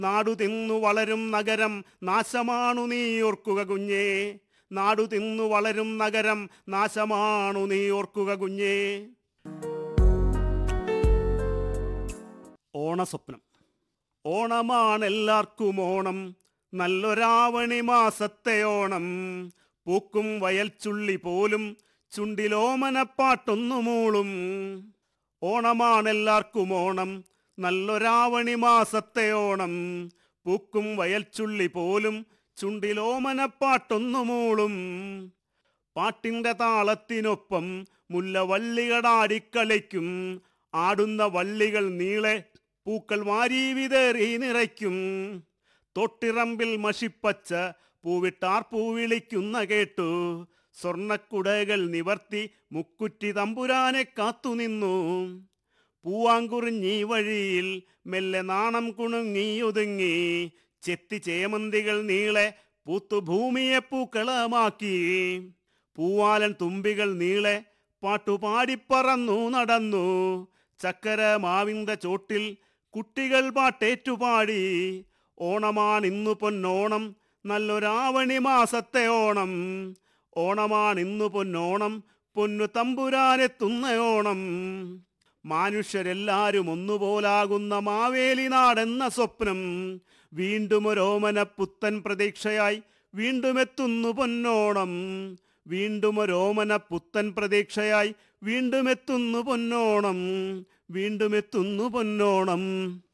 നാടു തിന്നു വളരും നഗരം നാശമാണു നീ ഓർക്കുക കുഞ്ഞേ നാടു തിന്നു വളരും നഗരം നാശമാണു നീ ഓർക്കുക കുഞ്ഞേ ഓണസ്വപ്നം ഓണമാണെല്ലാവർക്കും ഓണം നല്ലൊരാവണി മാസത്തെ ഓണം പൂക്കും വയൽ ചുള്ളി പോലും ചുണ്ടിലോമനപ്പാട്ടൊന്നു മൂളും ഓണമാണെല്ലാവർക്കും ഓണം നല്ലൊരാവണി മാസത്തെ ഓണം പൂക്കും വയൽ ചുള്ളി പോലും ചുണ്ടിലോമനപ്പാട്ടൊന്നു മൂളും പാട്ടിന്റെ താളത്തിനൊപ്പം മുല്ലവള്ളികളാടിക്കളിക്കും ആടുന്ന വള്ളികൾ നീളെ പൂക്കൾ വാരി വിതറി നിറയ്ക്കും തൊട്ടിറമ്പിൽ മഷിപ്പച്ച പൂവിട്ടാർ പൂവിളിക്കുന്ന കേട്ടു സ്വർണക്കുടകൾ നിവർത്തി മുക്കുറ്റി തമ്പുരാനെ കാത്തുനിന്നു പൂവാങ്കുറിഞ്ഞി വഴിയിൽ മെല്ലെ നാണം കുണുങ്ങി ഒതുങ്ങി ചെത്തി ചേമന്തികൾ നീളെ പൂത്തു ഭൂമിയെ പൂക്കളമാക്കി പൂവാലൻ തുമ്പികൾ നീളെ പാട്ടുപാടിപ്പറന്നു നടന്നു ചക്കര മാവിന്റെ ചോട്ടിൽ കുട്ടികൾ പാട്ടേറ്റുപാടി ഓണമാണിന്നു പൊന്നോണം നല്ലൊരാവണി മാസത്തെ ഓണം ഓണമാണിന്നു പൊന്നോണം പൊന്നു തമ്പുരാനെത്തുന്ന ഓണം മനുഷ്യരെല്ലാരും ഒന്നുപോലാകുന്ന മാവേലി നാടെന്ന സ്വപ്നം വീണ്ടും ഒരോമന പുത്തൻ പ്രതീക്ഷയായി വീണ്ടും എത്തുന്നു പൊന്നോണം വീണ്ടും ഒരോമന പുത്തൻ പ്രതീക്ഷയായി വീണ്ടും എത്തുന്നു പൊന്നോണം വീണ്ടും എത്തുന്നു പൊന്നോണം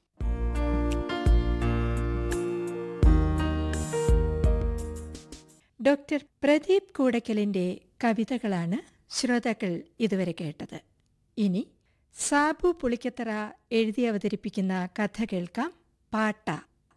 ഡോക്ടർ പ്രദീപ് കൂടക്കലിന്റെ കവിതകളാണ് ശ്രോതാക്കൾ ഇതുവരെ കേട്ടത് ഇനി സാബു പുളിക്കത്തറ എഴുതി അവതരിപ്പിക്കുന്ന കഥ കേൾക്കാം പാട്ട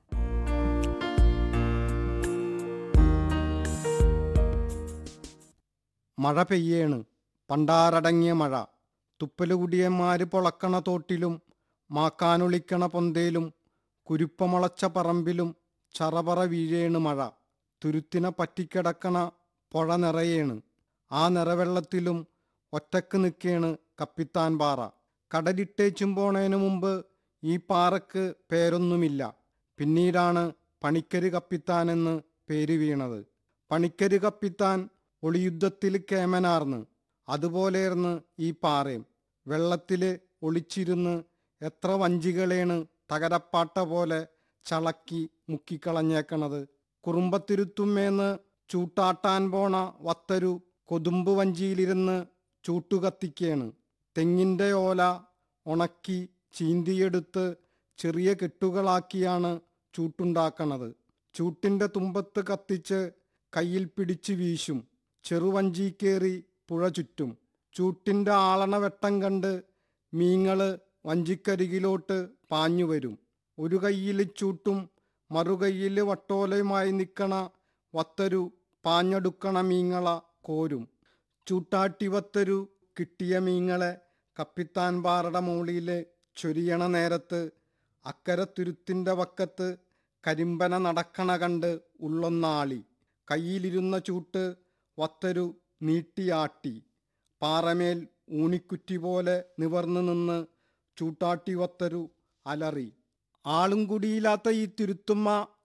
മഴ പെയ്യേണ് പണ്ടാരടങ്ങിയ മഴ തുപ്പലുകുടിയന്മാര് പൊളക്കണ തോട്ടിലും മാക്കാനൊളിക്കണ പൊന്തേലും കുരുപ്പമുളച്ച പറമ്പിലും ചറപറ വീഴേണ് മഴ തുരുത്തിനെ പറ്റിക്കിടക്കണ പുഴ നിറയേണ് ആ നിറവെള്ളത്തിലും ഒറ്റക്ക് നിൽക്കേണ് കപ്പിത്താൻ പാറ കടലിട്ടേച്ചും പോണേനു മുമ്പ് ഈ പാറക്ക് പേരൊന്നുമില്ല പിന്നീടാണ് പണിക്കര് കപ്പിത്താനെന്ന് പേര് വീണത് പണിക്കര് കപ്പിത്താൻ ഒളിയുദ്ധത്തിൽ കേമനാർന്ന് അതുപോലെയാർന്ന് ഈ പാറയും വെള്ളത്തില് ഒളിച്ചിരുന്ന് എത്ര വഞ്ചികളേണ് തകരപ്പാട്ട പോലെ ചളക്കി മുക്കിക്കളഞ്ഞേക്കണത് കുറുമ്പത്തിരുത്തുമ്മേന്ന് ചൂട്ടാട്ടാൻ പോണ വത്തരു കൊതുമ്പ് വഞ്ചിയിലിരുന്ന് ചൂട്ടുകത്തിക്കേണ് തെങ്ങിൻ്റെ ഓല ഉണക്കി ചീന്തിയെടുത്ത് ചെറിയ കെട്ടുകളാക്കിയാണ് ചൂട്ടുണ്ടാക്കണത് ചൂട്ടിൻ്റെ തുമ്പത്ത് കത്തിച്ച് കയ്യിൽ പിടിച്ച് വീശും ചെറുവഞ്ചി കയറി പുഴ ചുറ്റും ചൂട്ടിൻ്റെ ആളണ വെട്ടം കണ്ട് മീങ്ങള് വഞ്ചിക്കരികിലോട്ട് പാഞ്ഞു വരും ഒരു കയ്യിൽ ചൂട്ടും മറുകൈയിൽ വട്ടോലയുമായി നിൽക്കണ വത്തരു പാഞ്ഞടുക്കണ മീങ്ങള കോരും ചൂട്ടാട്ടി വത്തരു കിട്ടിയ മീങ്ങളെ കപ്പിത്താൻ പാറയുടെ മുകളിൽ ചൊരിയണ നേരത്ത് അക്കരെ തുരുത്തിൻ്റെ വക്കത്ത് കരിമ്പന നടക്കണ കണ്ട് ഉള്ളൊന്നാളി കയ്യിലിരുന്ന ചൂട്ട് വത്തരു നീട്ടിയാട്ടി പാറമേൽ ഊണിക്കുറ്റി പോലെ നിവർന്നു നിന്ന് ചൂട്ടാട്ടി വത്തരു അലറി ആളും കുടിയില്ലാത്ത ഈ തിരുത്തുമ്മ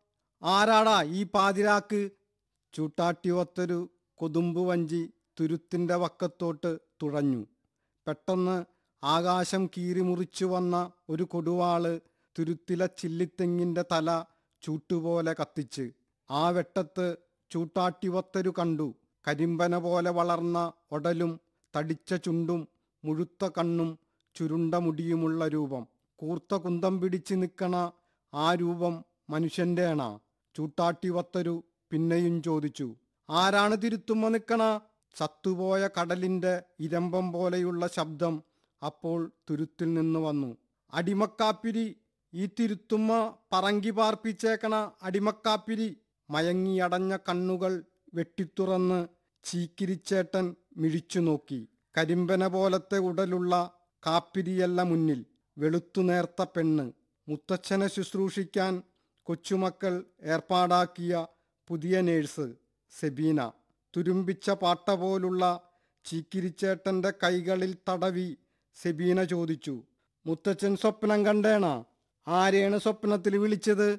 ആരാടാ ഈ പാതിരാക്ക് ചൂട്ടാട്ടി വത്തരു കൊതുമ്പ് വഞ്ചി തുരുത്തിൻ്റെ വക്കത്തോട്ട് തുഴഞ്ഞു പെട്ടെന്ന് ആകാശം കീറിമുറിച്ചു വന്ന ഒരു കൊടുവാള് തുരുത്തിലെ ചില്ലിത്തെങ്ങിൻ്റെ തല ചൂട്ടുപോലെ കത്തിച്ച് ആ വെട്ടത്ത് ചൂട്ടാട്ടിവത്തരു കണ്ടു കരിമ്പന പോലെ വളർന്ന ഒടലും തടിച്ച ചുണ്ടും മുഴുത്ത കണ്ണും ചുരുണ്ട മുടിയുമുള്ള രൂപം കൂർത്ത കുന്തം പിടിച്ച് നിൽക്കണ ആ രൂപം മനുഷ്യൻ്റെയാണാ ചൂട്ടാട്ടിവത്തരു പിന്നെയും ചോദിച്ചു ആരാണ് തിരുത്തുമ്മ നിൽക്കണ ചത്തുപോയ കടലിൻ്റെ ഇരമ്പം പോലെയുള്ള ശബ്ദം അപ്പോൾ തുരുത്തിൽ നിന്ന് വന്നു അടിമക്കാപ്പിരി ഈ തിരുത്തുമ്മ പറങ്കി പാർപ്പിച്ചേക്കണ അടിമക്കാപ്പിരി മയങ്ങിയടഞ്ഞ കണ്ണുകൾ വെട്ടിത്തുറന്ന് ചീക്കിരിച്ചേട്ടൻ മിഴിച്ചു നോക്കി കരിമ്പന പോലത്തെ ഉടലുള്ള കാപ്പിരിയല്ല മുന്നിൽ വെളുത്തു നേർത്ത പെണ്ണ് മുത്തച്ഛനെ ശുശ്രൂഷിക്കാൻ കൊച്ചുമക്കൾ ഏർപ്പാടാക്കിയ പുതിയ നേഴ്സ് സെബീന തുരുമ്പിച്ച പാട്ട പോലുള്ള ചീക്കിരിച്ചേട്ടന്റെ കൈകളിൽ തടവി സെബീന ചോദിച്ചു മുത്തച്ഛൻ സ്വപ്നം കണ്ടേണ ആരെയാണ് സ്വപ്നത്തിൽ വിളിച്ചത്